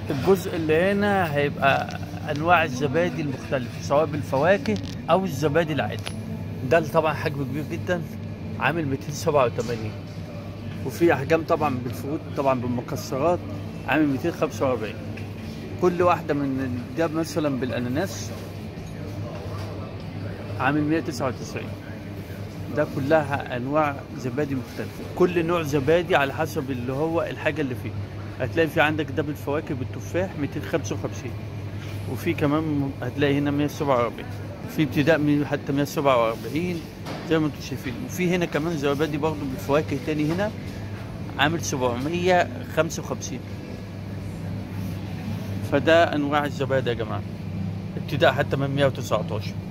الجزء اللي هنا هيبقى انواع الزبادي المختلفه سواء بالفواكه او الزبادي العادي ده طبعا حجم كبير جدا عامل 287 وفي احجام طبعا بالفروت طبعا بالمكسرات عامل 245 كل واحده من ده مثلا بالاناناس عامل 199 ده كلها انواع زبادي مختلفه كل نوع زبادي على حسب اللي هو الحاجه اللي فيه هتلاقي في عندك ده بالفواكه بالتفاح 255 وفي كمان هتلاقي هنا 147 في ابتداء من حتى 147 زي ما انتم شايفين وفي هنا كمان زبادي برضه بالفواكه تاني هنا عامل 755 فده انواع الزبادي يا جماعه ابتداء حتى من 119